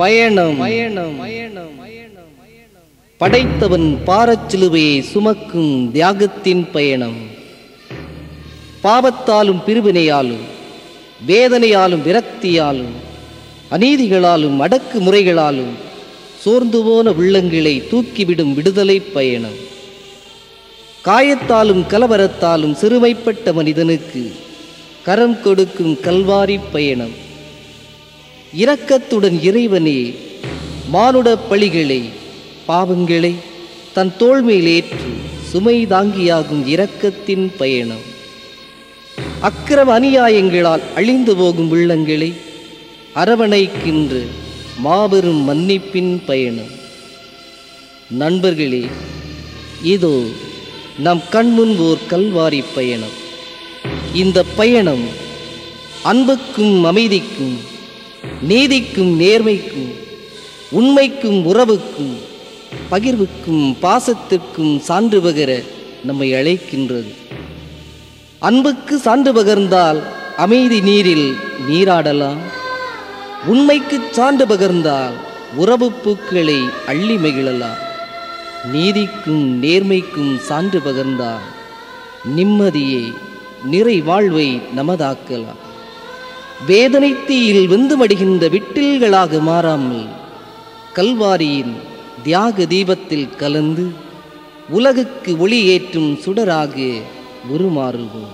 பயணம் பயணம் பயணம் படைத்தவன் பாரச்சிலுவையை சுமக்கும் தியாகத்தின் பயணம் பாவத்தாலும் பிரிவினையாலும் வேதனையாலும் விரக்தியாலும் அநீதிகளாலும் அடக்கு முறைகளாலும் சோர்ந்து போன உள்ளங்களை தூக்கிவிடும் விடுதலை பயணம் காயத்தாலும் கலவரத்தாலும் சிறுமைப்பட்ட மனிதனுக்கு கரம் கொடுக்கும் கல்வாரி பயணம் இரக்கத்துடன் இறைவனே மானுட பழிகளை பாவங்களை தன் தோள் மேல் ஏற்று சுமை தாங்கியாகும் இரக்கத்தின் பயணம் அக்கிரம அநியாயங்களால் அழிந்து போகும் உள்ளங்களை அரவணைக்கின்ற மாபெரும் மன்னிப்பின் பயணம் நண்பர்களே இதோ நம் கண்முன் ஓர் கல்வாரி பயணம் இந்த பயணம் அன்புக்கும் அமைதிக்கும் நீதிக்கும் நேர்மைக்கும் உண்மைக்கும் உறவுக்கும் பகிர்வுக்கும் பாசத்திற்கும் சான்று பகர நம்மை அழைக்கின்றது அன்புக்கு சான்று பகர்ந்தால் அமைதி நீரில் நீராடலாம் உண்மைக்கு சான்று பகர்ந்தால் உறவு பூக்களை அள்ளி மகிழலாம் நீதிக்கும் நேர்மைக்கும் சான்று பகர்ந்தால் நிம்மதியை நிறை வாழ்வை நமதாக்கலாம் வேதனை தீயில் வெந்து மடிகின்ற விட்டில்களாக மாறாமல் கல்வாரியின் தியாக தீபத்தில் கலந்து உலகுக்கு ஒளி ஏற்றும் சுடராக உருமாறுவோம்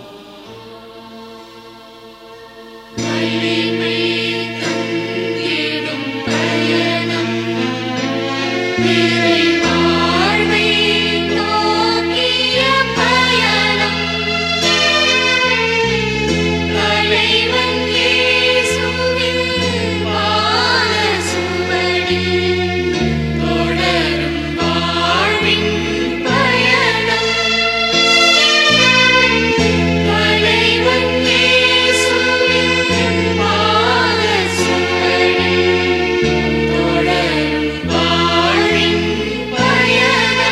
வாழ்வை நோக்கிய பயணம் தலைவன் இயேசுவின் பாதசுவடில் தொடரும் வாழ்வின் பயணம் தலைவன் இயேசுவின் பாதசுவடில் தொடரும் வாழ்வின் பயணம்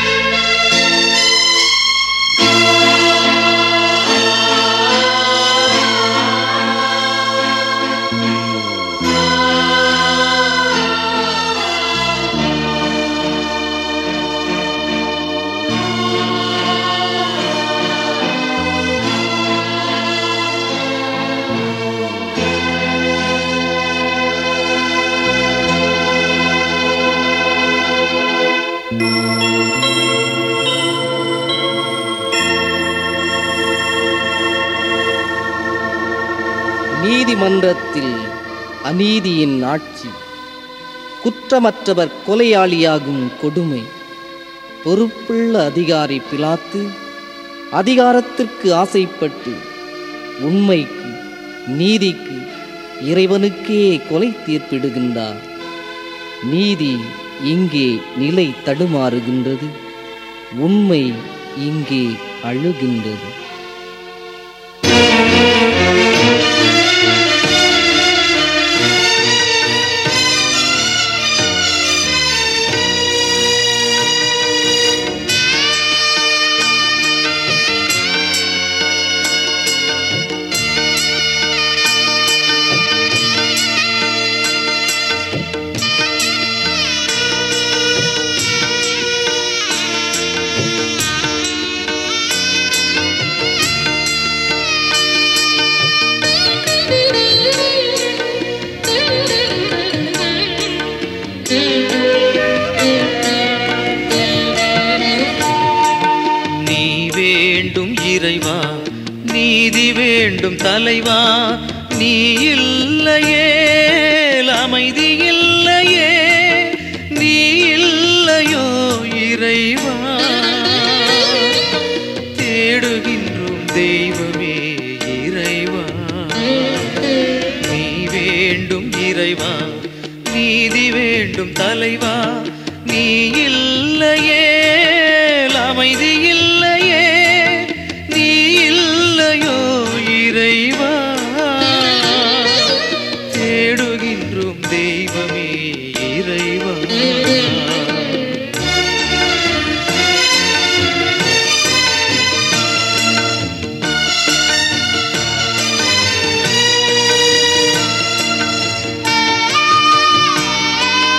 நீதிமன்றத்தில் அநீதியின் ஆட்சி குற்றமற்றவர் கொலையாளியாகும் கொடுமை பொறுப்புள்ள அதிகாரி பிலாத்து அதிகாரத்திற்கு ஆசைப்பட்டு உண்மைக்கு நீதிக்கு இறைவனுக்கே கொலை தீர்ப்பிடுகின்றார் நீதி இங்கே நிலை தடுமாறுகின்றது உண்மை இங்கே அழுகின்றது நீ வேண்டும் இறைவா நீதி வேண்டும் தலைவா நீ இல்லையே அமைதி இல்லையே நீ இல்லையோ இறைவா தேடுகின்றோம் தெய்வமே இறைவா நீ வேண்டும் இறைவா நீதி வேண்டும் தலைவா நீ இல்லையே அமைதி இல்லையே நீ இல்லையோ இறைவா தேடுகின்றோம் தெய்வமே இறைவா ஆ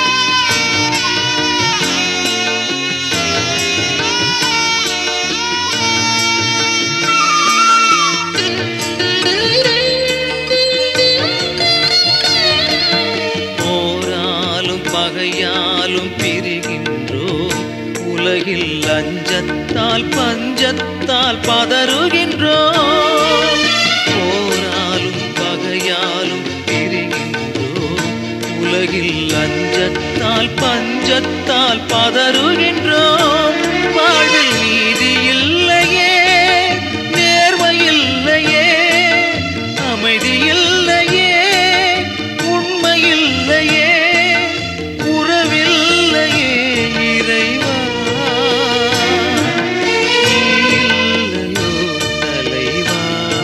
பகையாலும் பிரிகின்றோம் உலகில் லஞ்சத்தால் பஞ்சத்தால் பதறுகின்றோம் போராலும் பகையாலும் பிரிகின்றோம் உலகில் லஞ்சத்தால் பஞ்சத்தால் பதறுகின்றோம் வாழ்வில் நீதி இல்லையே நேர்மை இல்லையே அமைதி இல்லையே உண்மை இல்லையே உறவில்லையே இறைவா நீ இல்லையோ தலைவா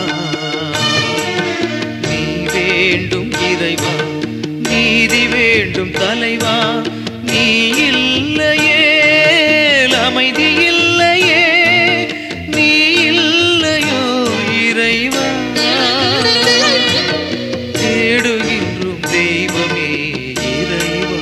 நீ வேண்டும் இறைவா நீதி வேண்டும் தலைவா நீ இல்லையே அமைதி இல்லையே நீ இல்லையோ இறைவா தேடுகின்றோம் தெய்வமே இறைவா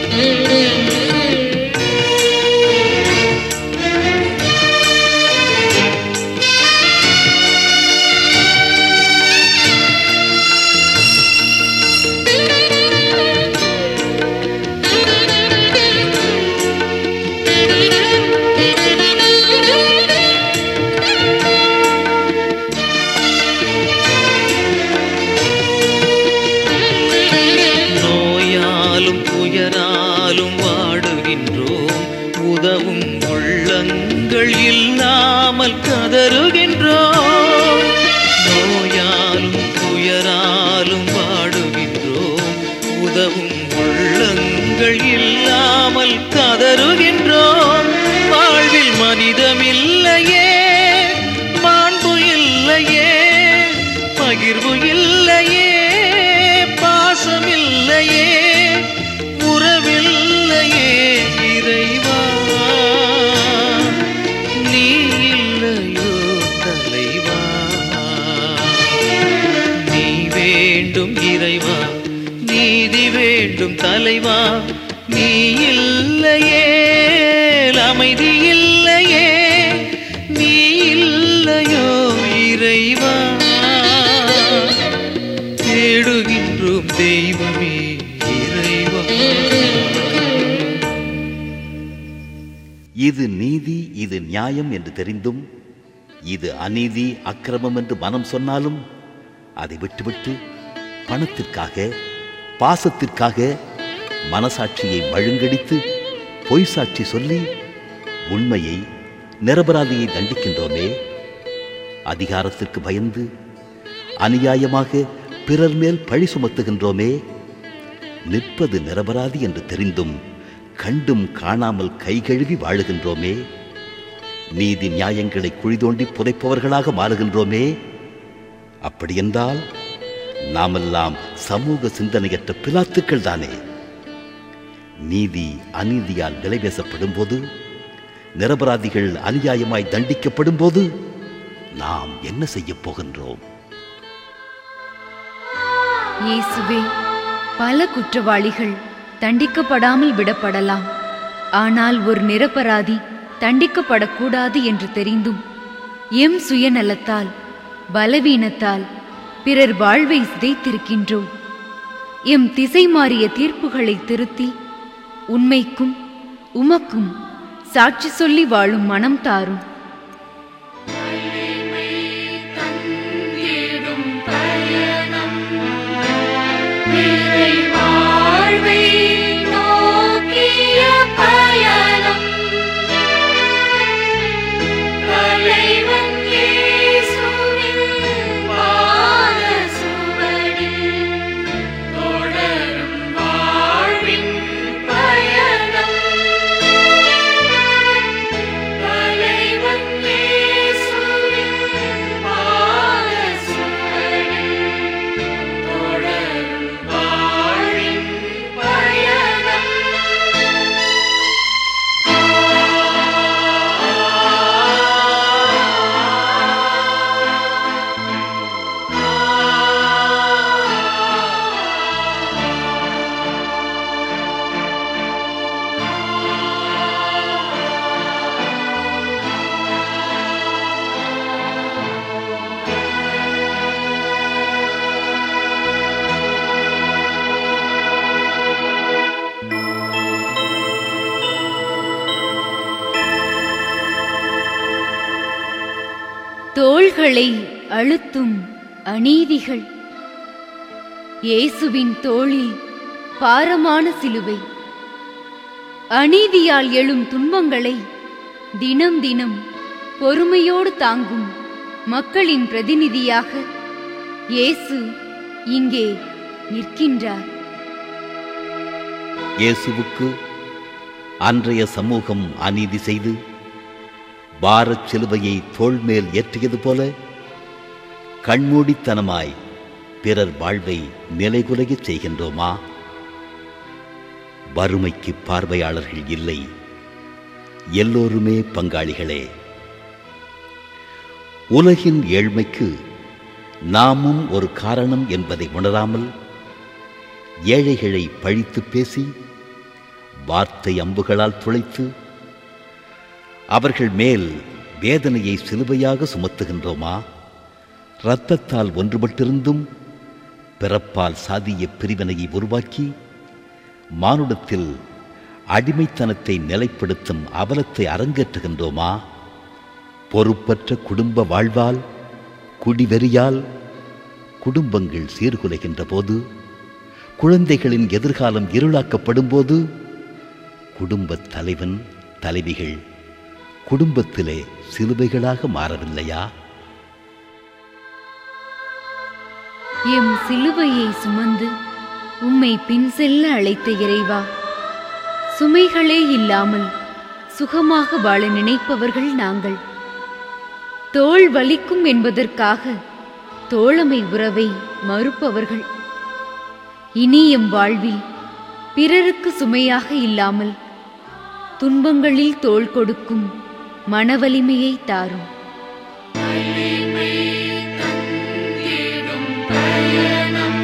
நோயாலும் துயராலும் வாடுகின்றோம் உதவும் உள்ளங்கள் இல்லாமல் கதறுகின்றோம் நோயாலும் துயராலும் வாடுகின்றோம் உதவும் உள்ளங்கள் இல்லாமல் கதறுகின்றோம் வாழ்வில் மனிதமில்லையே மாண்பு இல்லையே பகிர்வு இல்லையே பாசமில்லையே உறவில்லையே இறைவா நீ இல்லையோ தலைவா நீ வேண்டும் இறைவா நீதி வேண்டும் தலைவா நீ இல்லையே அமைதி இல்லையே நீ இல்லையோ இறைவா தேடுகின்றோம் தெய்வமே இறைவா இது நீதி இது நியாயம் என்று தெரிந்தும் இது அநீதி அக்கிரமம் என்று மனம் சொன்னாலும் அதை விட்டுவிட்டு பணத்திற்காக பாசத்திற்காக மனசாட்சியை மழுங்கடித்து பொய் சாட்சி சொல்லி உண்மையை நிரபராதியை தண்டிக்கின்றோமே அதிகாரத்திற்கு பயந்து அநியாயமாக பிறர் மேல் பழி சுமத்துகின்றோமே நிற்பது நிரபராதி என்று தெரிந்தும் கண்டும் காணாமல் கைகழுவி வாழுகின்றோமே நீதி நியாயங்களை குழி தோண்டி புதைப்பவர்களாக மாறுகின்றோமே அப்படியென்றால் நாமெல்லாம் சமூக சிந்தனையற்ற பிலாத்துக்கள் தானே நீதி அநீதியால் விலை பேசப்படும் போது நிரபராதிகள் அநியாயமாய் தண்டிக்கப்படும் போது நாம் என்ன செய்யப் போகின்றோம் இயேசுவே பல குற்றவாளிகள் தண்டிக்கப்படாமல் விடப்படலாம் ஆனால் ஒரு நிரபராதி தண்டிக்கப்படக்கூடாது என்று தெரிந்தும் எம் சுயநலத்தால் பலவீனத்தால் பிறர் வாழ்வை சிதைத்திருக்கின்றோம் எம் திசை மாறிய தீர்ப்புகளை திருத்தி உண்மைக்கும் உமக்கும் சாட்சி சொல்லி வாழும் மனம் தாரும் தந்திடும் பயணம் நிறை வாழ்வை நோக்கிய பயணம் தலைவன் இயேசுவின் பாத சுவடில் தொடரும் வாழ்வின் பயணம் தலைவன் தோள்களை அழுத்தும் அநீதிகள் இயேசுவின் தோளில் பாரமான சிலுவை அநீதியால் எழும் துன்பங்களை தினம் தினம் பொறுமையோடு தாங்கும் மக்களின் பிரதிநிதியாக இயேசு இங்கே நிற்கின்றார் இயேசுவுக்கு அன்றைய சமூகம் அநீதி செய்து பாரச் சிலுவையை தோள் மேல் ஏற்றியது போல கண்மூடித்தனமாய் பிறர் வாழ்வை நிலைகுலையச் செய்கின்றோமா வறுமைக்கு பார்வையாளர்கள் இல்லை எல்லோருமே பங்காளிகளே உலகின் ஏழ்மைக்கு நாமும் ஒரு காரணம் என்பதை உணராமல் ஏழைகளை பழித்து பேசி வார்த்தை அம்புகளால் துளைத்து அவர்கள் மேல் வேதனையை சிலுவையாக சுமத்துகின்றோமா இரத்தத்தால் ஒன்றுபட்டிருந்தும் பிறப்பால் சாதிய பிரிவினையை உருவாக்கி மானுடத்தில் அடிமைத்தனத்தை நிலைப்படுத்தும் அவலத்தை அரங்கேற்றுகின்றோமா பொறுப்பற்ற குடும்ப வாழ்வால் குடிவெறியால் குடும்பங்கள் சீர்குலைகின்ற போது குழந்தைகளின் எதிர்காலம் இருளாக்கப்படும் போது குடும்பத் தலைவன் தலைவிகள் குடும்பத்திலே சிலுவைகளாக மாறவில்லையா எம் சிலுவையை சுமந்து உம்மை பின் செல்ல அழைத்த இறைவா சுமைகளே இல்லாமல் சுகமாக வாழ நினைப்பவர்கள் நாங்கள் தோள் வலிக்கும் என்பதற்காக தோழமை உறவை மறுப்பவர்கள் இனி எம் வாழ்வில் பிறருக்கு சுமையாக இல்லாமல் துன்பங்களில் தோள் கொடுக்கும் மனவலிமையை தாரும் வலிமை தந்திடும் பயணம்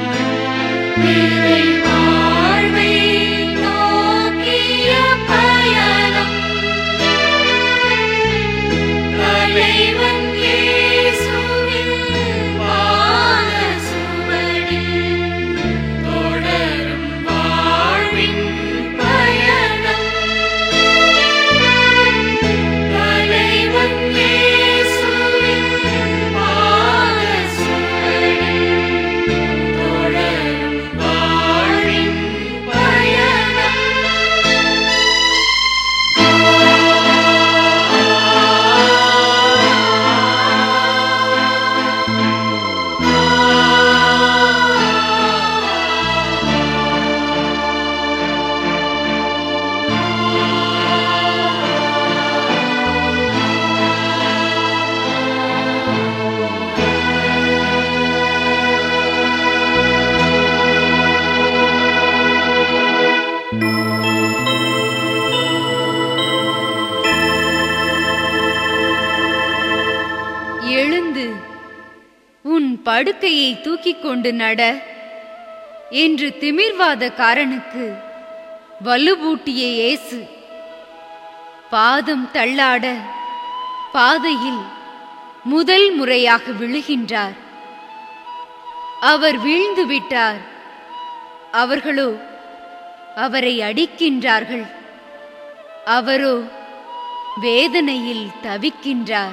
இறை வாழ்வை நோக்கிய பயணம் தலைவன் இயேசுவின் பாதசுவடில் தொடரும் வாழ்வின் பயணம் தலைவன் இயேசுவின் பாதசுவடில் தொடரும் வாழ்வின் பயணம் எழுந்து உன் படுக்கையை தூக்கிக் கொண்டு நட என்று திமிர்வாத காரனுக்கு வலுவூட்டிய இயேசு பாதம் தள்ளாட பாதையில் முதல் முறையாக விழுகின்றார் அவர் வீழ்ந்து விட்டார் அவர்களோ அவரை அடிக்கின்றார்கள் அவரோ வேதனையில் தவிக்கின்றார்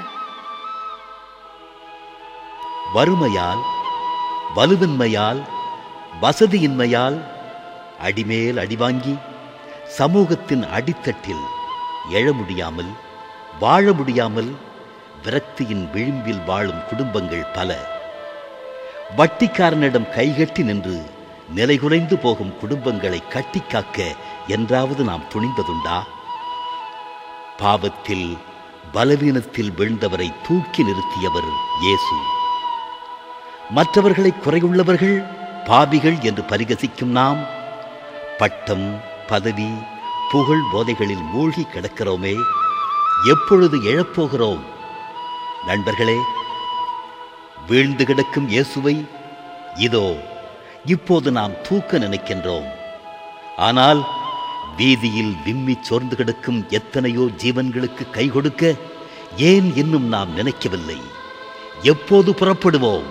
வறுமையால் வலுவின்மையால் வசதியின்மையால் அடிமேல் அடிவாங்கி சமூகத்தின் அடித்தட்டில் எழ முடியாமல் வாழ முடியாமல் விரக்தியின் விளிம்பில் வாழும் குடும்பங்கள் பல வட்டிக்காரனிடம் கைகட்டி நின்று நிலைகுலைந்து போகும் குடும்பங்களை கட்டிக்காக்க என்றாவது நாம் துணிந்ததுண்டா பாவத்தில் பலவீனத்தில் வீழ்ந்தவரை தூக்கி நிறுத்தியவர் இயேசு மற்றவர்களை குறையுள்ளவர்கள் பாவிகள் என்று பரிகசிக்கும் நாம் பட்டம் பதவி புகழ் போதைகளில் மூழ்கி கிடக்கிறோமே எப்பொழுது எழப்போகிறோம் நண்பர்களே வீழ்ந்து கிடக்கும் இயேசுவை இதோ இப்போது நாம் தூக்க நினைக்கின்றோம் ஆனால் வீதியில் விம்மிச் சோர்ந்து கிடக்கும் எத்தனையோ ஜீவன்களுக்கு கை கொடுக்க ஏன் இன்னும் நாம் நினைக்கவில்லை எப்போது புறப்படுவோம்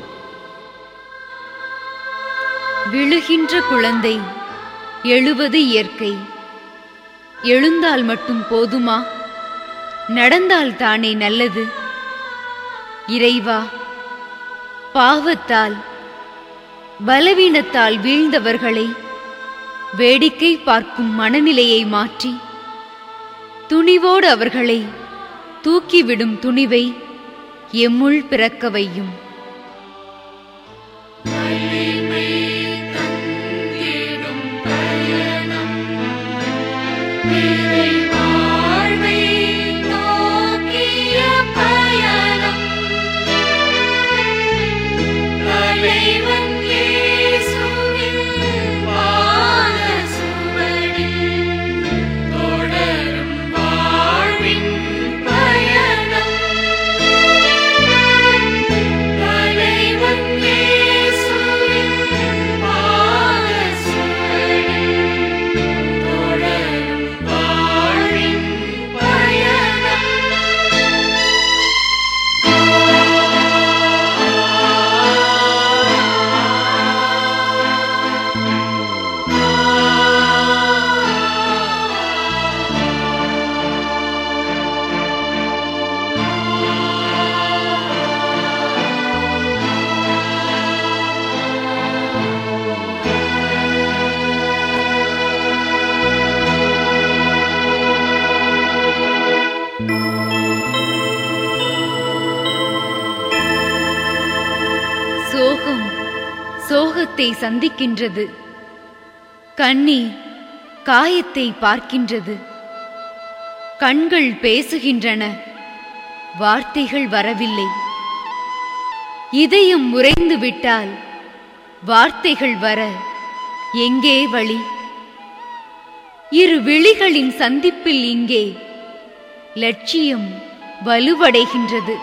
விழுகின்ற குழந்தை எழுவது இயற்கை எழுந்தால் மட்டும் போதுமா நடந்தால் தானே நல்லது இறைவா பாவத்தால் பலவீனத்தால் வீழ்ந்தவர்களை வேடிக்கை பார்க்கும் மனநிலையை மாற்றி துணிவோடு அவர்களை தூக்கிவிடும் துணிவை எம்முள் பிறக்க வையும் வலிமை தந்திடும் பயணம் இறை வாழ்வை நோக்கிய பயணம் தலைவன் இயேசுவின் பாதசுவடில் தொடரும் வாழ்வின் பயணம் தலைவன் இயேசுவின் பாதசுவடில் தொடரும் வாழ்வின் பயணம் சோகம் சோகத்தை சந்திக்கின்றது கண்ணீர் காயத்தை பார்க்கின்றது கண்கள் பேசுகின்றன வார்த்தைகள் வரவில்லை இதயம் உறைந்து விட்டால் வார்த்தைகள் வர எங்கே வழி இரு விழிகளின் சந்திப்பில் இங்கே லட்சியம் வலுவடைகின்றது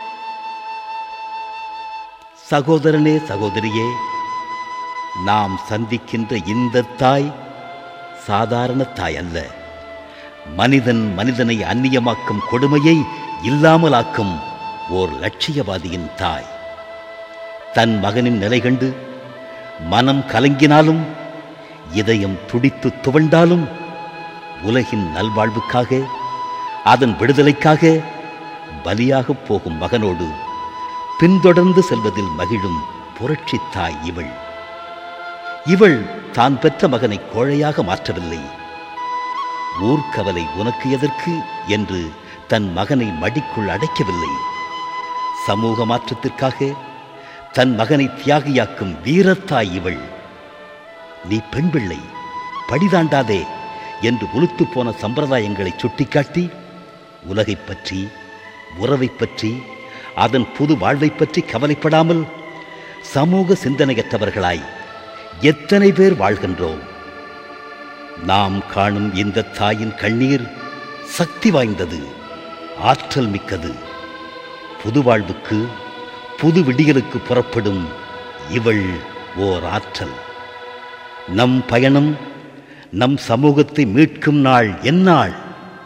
சகோதரனே சகோதரியே நாம் சந்திக்கின்ற இந்த தாய் சாதாரண தாய் அல்ல மனிதன் மனிதனை அந்நியமாக்கும் கொடுமையை இல்லாமலாக்கும் ஓர் லட்சியவாதியின் தாய் தன் மகனின் நிலை கண்டு மனம் கலங்கினாலும் இதயம் துடித்து துவண்டாலும் உலகின் நல்வாழ்வுக்காக அதன் விடுதலைக்காக பலியாகப் போகும் மகனோடு பின்தொடர்ந்து செல்வதில் மகிழும் புரட்சி தாய் இவள் இவள் தான் பெற்ற மகனை கோழையாக மாற்றவில்லை ஊர்க்கவலை உனக்கு எதற்கு என்று தன் மகனை மடிக்குள் அடைக்கவில்லை சமூக மாற்றத்திற்காக தன் மகனை தியாகியாக்கும் வீரத்தாய் இவள் நீ பெண் பிள்ளை படிதாண்டாதே என்று உளுத்துப் போன சம்பிரதாயங்களை சுட்டிக்காட்டி உலகைப் பற்றி உறவைப் பற்றி அதன் புது வாழ்வைப் பற்றி கவலைப்படாமல் சமூக சிந்தனையற்றவர்களாய் எத்தனை பேர் வாழ்கின்றோம் நாம் காணும் இந்த தாயின் கண்ணீர் சக்தி வாய்ந்தது ஆற்றல் மிக்கது புது வாழ்வுக்கு புது விடியலுக்கு புறப்படும் இவள் ஓர் ஆற்றல் நம் பயணம் நம் சமூகத்தை மீட்கும் நாள் எந்நாள்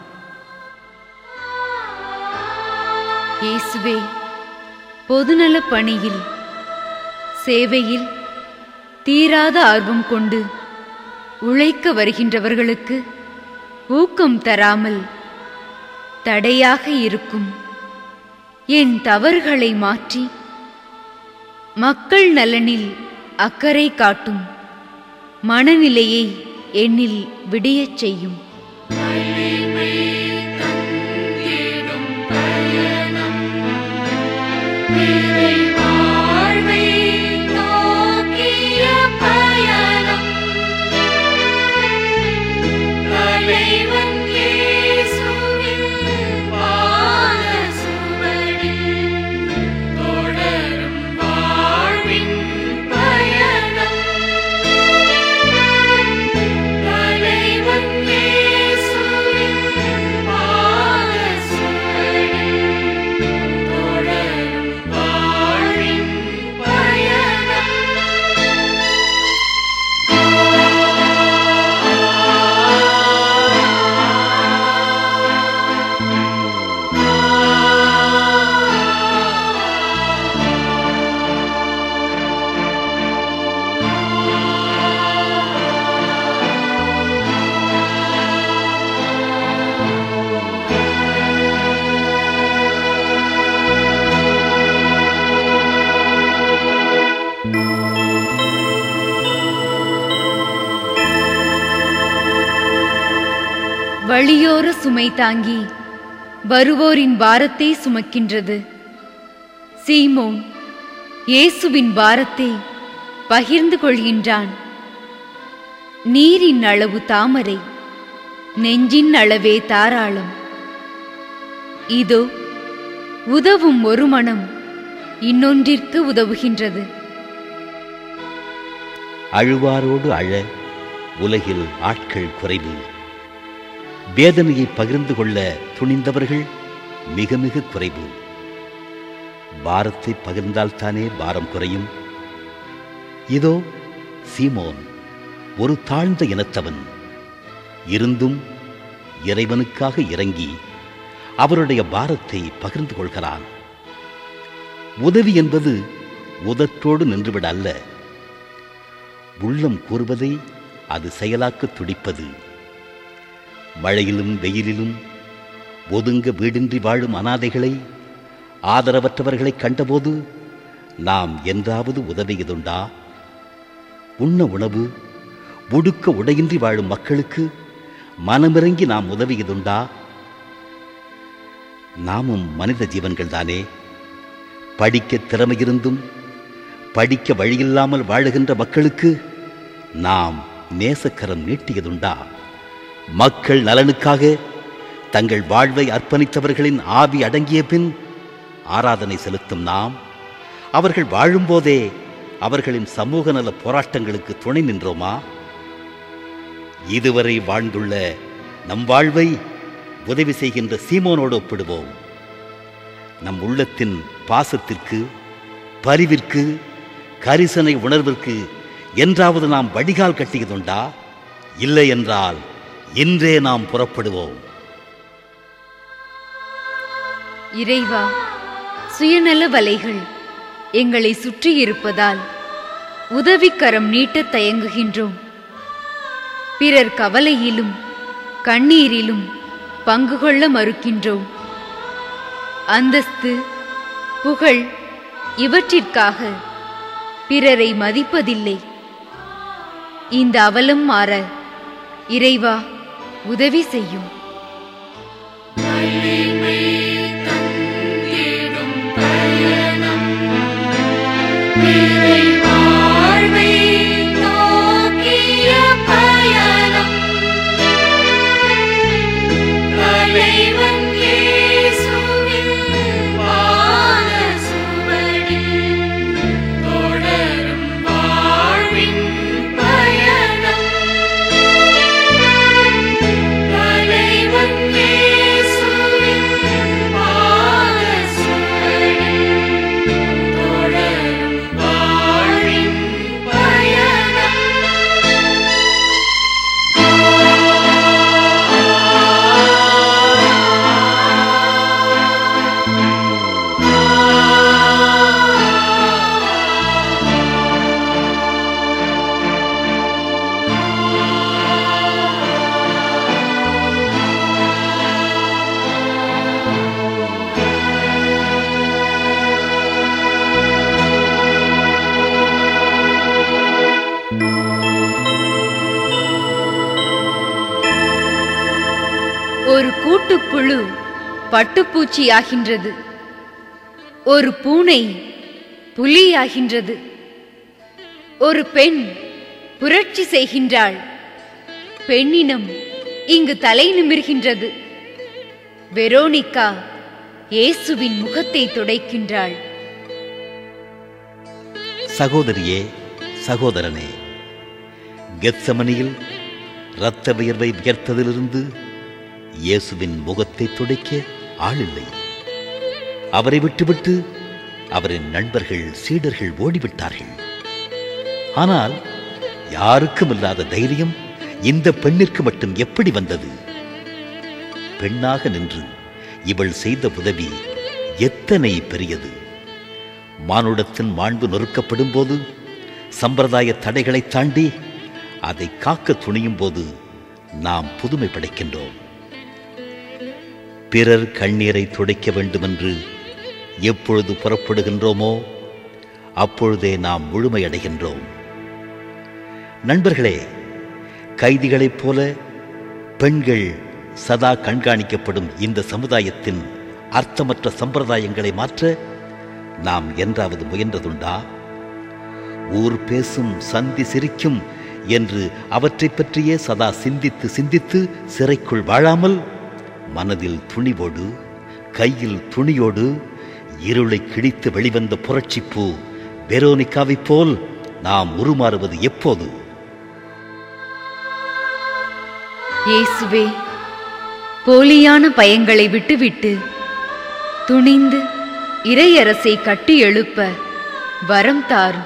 இயேசுவே பொதுநலப் பணியில் சேவையில் தீராத ஆர்வம் கொண்டு உழைக்க வருகின்றவர்களுக்கு ஊக்கம் தராமல் தடையாக இருக்கும் என் தவறுகளை மாற்றி மக்கள் நலனில் அக்கறை காட்டும் மனநிலையை என்னில் விடியச் செய்யும் வலிமை தந்திடும் பயணம் இறை வாழ்வை நோக்கிய பயணம் தலைவன் இயேசுவின் பாதசுவடில் தொடரும் வாழ்வின் பயணம் தலைவன் இயேசுவின் வழியோர சுமை தாங்கி வருவோரின் பாரத்தை சுமக்கின்றது சீமோன் இயேசுவின் பாரத்தை பகிர்ந்து கொள்கின்றான் நீரின் அளவு தாமரை நெஞ்சின் அளவே தாராளம் இதோ உதவும் ஒரு மனம் இன்னொன்றிற்கு உதவுகின்றது அழுவாரோடு அழ உலகில் ஆட்கள் குறைவு வேதனையை பகிர்ந்து கொள்ள துணிந்தவர்கள் மிக மிக குறைவு பாரத்தை பகிர்ந்தால்தானே பாரம் குறையும் இதோ சீமோன் ஒரு தாழ்ந்த இனத்தவன் இருந்தும் இறைவனுக்காக இறங்கி அவருடைய பாரத்தை பகிர்ந்து கொள்கிறான் உதவி என்பது உதட்டோடு நின்றுவிட அல்ல உள்ளம் கூறுவதை அது செயலாக்க துடிப்பது மழையிலும் வெயிலிலும் ஒதுங்க வீடின்றி வாழும் அனாதைகளை ஆதரவற்றவர்களை கண்டபோது நாம் என்றாவது உதவியதுண்டா உண்ண உணவு உடுக்க உடையின்றி வாழும் மக்களுக்கு மனமிறங்கி நாம் உதவியதுண்டா நாமும் மனித ஜீவன்கள் தானே படிக்க திறமையிருந்தும் படிக்க வழியில்லாமல் வாழுகின்ற மக்களுக்கு நாம் நேசக்கரம் நீட்டியதுண்டா மக்கள் நலனுக்காக தங்கள் வாழ்வை அர்ப்பணித்தவர்களின் ஆவி அடங்கிய பின் ஆராதனை செலுத்தும் நாம் அவர்கள் வாழும்போதே அவர்களின் சமூக நல போராட்டங்களுக்கு துணை நின்றோமா இதுவரை வாழ்ந்துள்ள நம் வாழ்வை உதவி செய்கின்ற சீமோனோடு ஒப்பிடுவோம் நம் உள்ளத்தின் பாசத்திற்கு பரிவிற்கு கரிசனை உணர்விற்கு என்றாவது நாம் வடிகால் கட்டியதுண்டா இல்லை என்றால் இன்றே நாம் புறப்படுவோம் இறைவா சுயநல வலைகள் எங்களை சுற்றி இருப்பதால் உதவிக்கரம் நீட்டத் தயங்குகின்றோம் பிறர் கவலையிலும் கண்ணீரிலும் பங்கு கொள்ள மறுக்கின்றோம் அந்தஸ்து புகழ் இவற்றிற்காக பிறரை மதிப்பதில்லை இந்த அவலம் மாற இறைவா உதவி செய்யும் வலிமை தந்திடும் பயணம் இறை வாழ்வை நோக்கிய பயணம் தலைவன் இயேசுவின் பாதசுவடில் தொடரும் வாழ்வின் பயணம் தலைவன் இயேசுவின் பாதசுவடில் தொடரும் வாழ்வின் பயணம் ஒரு கூட்டுப்புழு பட்டுப்பூச்சியாகின்றது ஒரு பூனை புலியாகின்றது ஒரு பெண் புரட்சி செய்கின்றாள் பெண்ணினம் இங்கு தலை நிமிர்கின்றது வெரோனிகா இயேசுவின் முகத்தை துடைக்கின்றாள் சகோதரியே சகோதரனே கெத்சமனியில் இரத்த வியர்வை வியர்த்ததிலிருந்து இயேசுவின் முகத்தை துடைக்க ஆளில்லை அவரை விட்டுவிட்டு அவரின் நண்பர்கள் சீடர்கள் ஓடிவிட்டார்கள் ஆனால் யாருக்கும் இல்லாத தைரியம் இந்த பெண்ணிற்கு மட்டும் எப்படி வந்தது பெண்ணாக நின்று இவள் செய்த உதவி எத்தனை பெரியது மானுடத்தின் மாண்பு நொறுக்கப்படும் போது சம்பிரதாய தடைகளை தாண்டி அதை காக்க துணியும் போது நாம் புதுமை படைக்கின்றோம் பிறர் கண்ணீரை துடைக்க வேண்டுமென்று எப்பொழுது புறப்படுகின்றோமோ அப்பொழுதே நாம் முழுமையடைகின்றோம் நண்பர்களே கைதிகளைப் போல பெண்கள் சதா கண்காணிக்கப்படும் இந்த சமுதாயத்தின் அர்த்தமற்ற சம்பிரதாயங்களை மாற்ற நாம் என்றாவது முயன்றதுண்டா ஊர் பேசும் சந்தி சிரிக்கும் என்று அவற்றைப் பற்றியே சதா சிந்தித்து சிந்தித்து சிறைக்குள் வாழாமல் மனதில் துணிவோடு கையில் துணியோடு இருளை கிழித்து வெளிவந்த புரட்சிப்பூ வெரோனிக்காவைப் போல் நாம் உருமாறுவது எப்போது இயேசுவே போலியான பயங்களை விட்டுவிட்டு துணிந்து இறையரசை கட்டி எழுப்ப வரம் தாரும்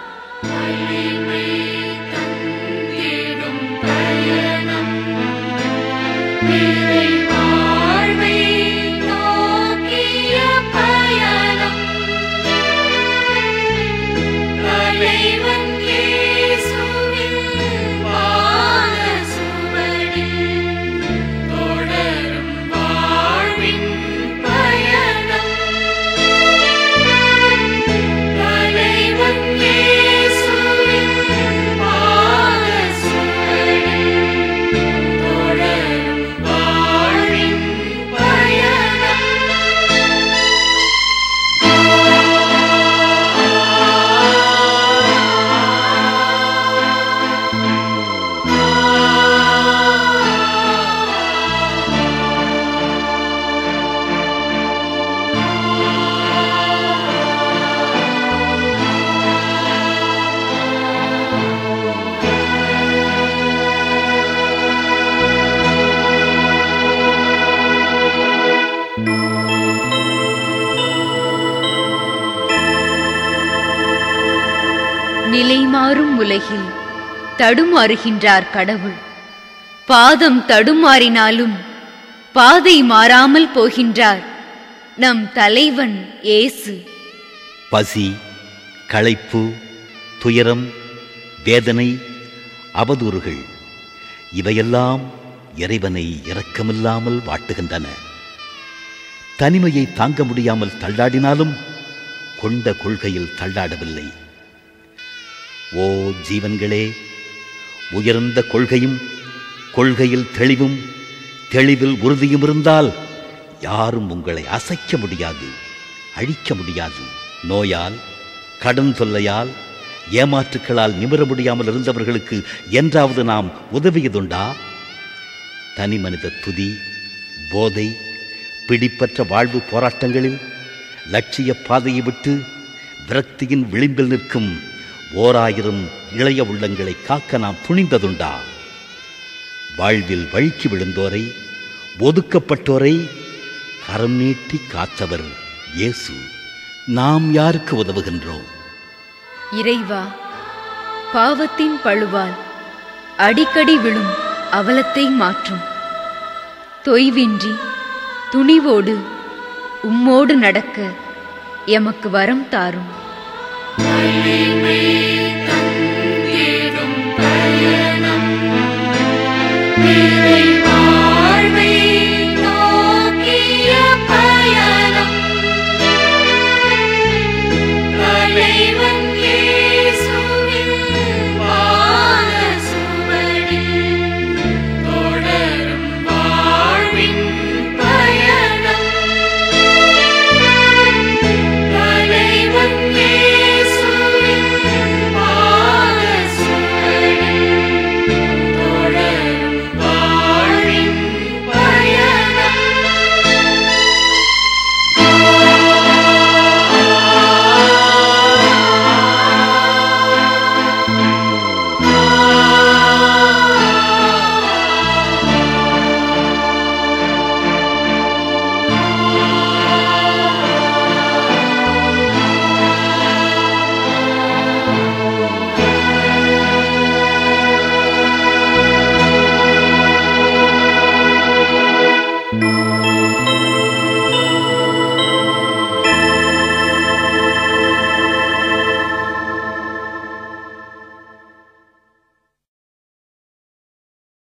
தேடும் பயணம் நிறை வாழ்வை நோக்கிய பயணம் தலைவன் இயேசுவின் பாதசுவடில் தொடரும் வாழ்வின் பயணம் தலைவன் இயேசுவின் பாதசுவடில் தொடரும் வாழ்வின் பயணம் நிலைமாறும் உலகில் தடுமாறுகின்றார் கடவுள் பாதம் தடுமாறினாலும் பாதை மாறாமல் போகின்றார் நம் தலைவன் இயேசு பசி களைப்பு துயரம் வேதனை அவதூறுகள் இவையெல்லாம் இறைவனை இரக்கமில்லாமல் வாட்டுகின்றன தனிமையை தாங்க முடியாமல் தள்ளாடினாலும் கொண்ட கொள்கையில் தள்ளாடவில்லை ஓ ஜீவன்களே உயர்ந்த கொள்கையும் கொள்கையில் தெளிவும் தெளிவில் உறுதியும் இருந்தால் யாரும் உங்களை அசைக்க முடியாது அழிக்க முடியாது நோயால் கடன் தொல்லையால் ஏமாற்றுக்களால் நிமிர முடியாமல் இருந்தவர்களுக்கு என்றாவது நாம் உதவியதுண்டா தனி மனித துதி போதை பிடிப்பற்ற வாழ்வு போராட்டங்களில் லட்சிய பாதையை விட்டு விரக்தியின் விளிம்பில் நிற்கும் ஓராயிரம் இளைய உள்ளங்களை காக்க நாம் துணிந்ததுண்டா வாழ்வில் வழுக்கி விழுந்தோரை ஒதுக்கப்பட்டோரை கரம் நீட்டி காத்தவர் இயேசு நாம் யாருக்கு உதவுகின்றோம் இறைவா பாவத்தின் பழுவால் அடிக்கடி விழும் அவலத்தை மாற்றும் தொய்வின்றி துணிவோடு உம்மோடு நடக்க எமக்கு வரம் தாரும் தேடும் பயணம்